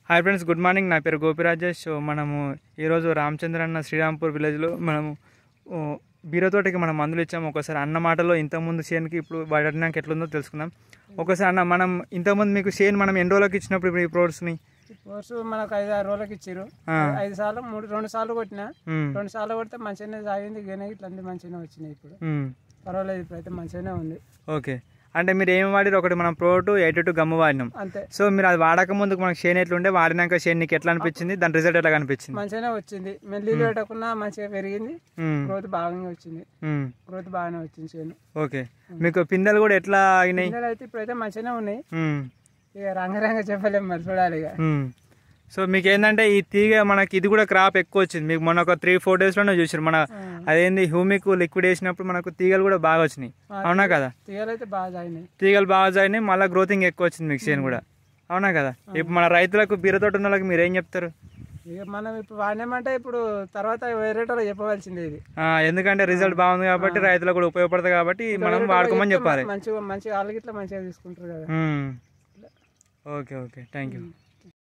Hi friends good morning నా పేరు గోపిరాజేష్ so మనము ఈరోజు రామచంద్ర అన్న శ్రీరాంపూర్ విలేజ్లో మనము ఓ, బీర తోటకి మనం మందులు ఇచ్చాము ఒకసారి అన్న మాటలో ఇంతకుముందు చేనుకి ఇప్పుడు వాడడానికి ఎట్లుందో తెలుసుకుందాం ఒకసారి అన్న మనం ఇంతకుముందు మీకు చేను మనం ఎన్ని రోజులకి ఇచ్చినప్పుడు ఇప్పుడు ఈ ప్రోడక్ట్స్ని కోర్సు మనకు ఐదు ఆరు రోజులకి ఇచ్చారు ఆ. ఐదు సార్లు మూడు రెండు సార్లు కొట్టినా మ్మ్. రెండు సార్లు కొడితే మంచిగానే సాగింది గనే ఇట్లా అన్ని మంచిగానే వచ్చినాయి ఇప్పుడు మ్మ్. పర్వాలేదు ఇప్పుడైతే మంచిగానే ఉంది ఓకే అంటే మీరు ఏం వాడిరు ఒకటి మనం ప్రోటు ఎయిట్ టు గమ్ము వాడినాం అంతే సో మీరు అది వాడక ముందుకు మనకు చేను ఎట్లుండే వాడినాక చేను నీకు ఎట్లా అనిపించింది దాని రిజల్ట్ ఎట్లా కనిపించింది మంచిగానే వచ్చింది మేము నీళ్ళు పెట్టకుండా మంచిగా పెరిగింది మ్మ్. గ్రోత్ బాగానే వచ్చింది మ్మ్. గ్రోత్ బాగానే వచ్చింది చేను ఓకే మీకు పిందెలు కూడా ఎట్లా అయినాయి పిందెలు అయితే ఇప్పుడైతే మంచిగానే ఉన్నాయి మ్మ్. ఇక రంగరంగ చెప్పలేము మరి చూడాలి ఇక మ్మ్. సో మీకు ఏంటంటే ఈ తీగ మనకి ఇది కూడా క్రాప్ ఎక్కువ వచ్చింది మీకు మొన్న ఒక త్రీ ఫోర్ డేస్లోనే చూసారు మన ఆ. అదేంది హ్యూమిక్ లిక్విడ్ వేసినప్పుడు మనకు తీగలు కూడా బాగా వచ్చినాయి ఆ, అవునా కదా తీగలు అయితే బాగా సాగినాయి తీగలు బాగా జాయినాయి మళ్ళీ గ్రోతింగ్ ఎక్కువ వచ్చింది మీకు చేను కూడా అవునా కదా ఇప్పుడు మన రైతులకు బీరతోట ఉన్న వాళ్ళకి మీరు ఏం చెప్తారు ఇక మనం ఇప్పుడు వాడినామంటే ఇప్పుడు తర్వాత వేరే వాళ్ళు చెప్పవలసింది ఇది ఆ, ఎందుకంటే రిజల్ట్ బాగుంది కాబట్టి రైతులకు కూడా ఉపయోగపడుతుంది కాబట్టి మనం వాడుకోమని చెప్పాలి మంచిగా మంచిగా వాళ్ళకి ఇట్లా మంచిగా తీసుకుంటారు కదా మ్మ్. Okay okay thank you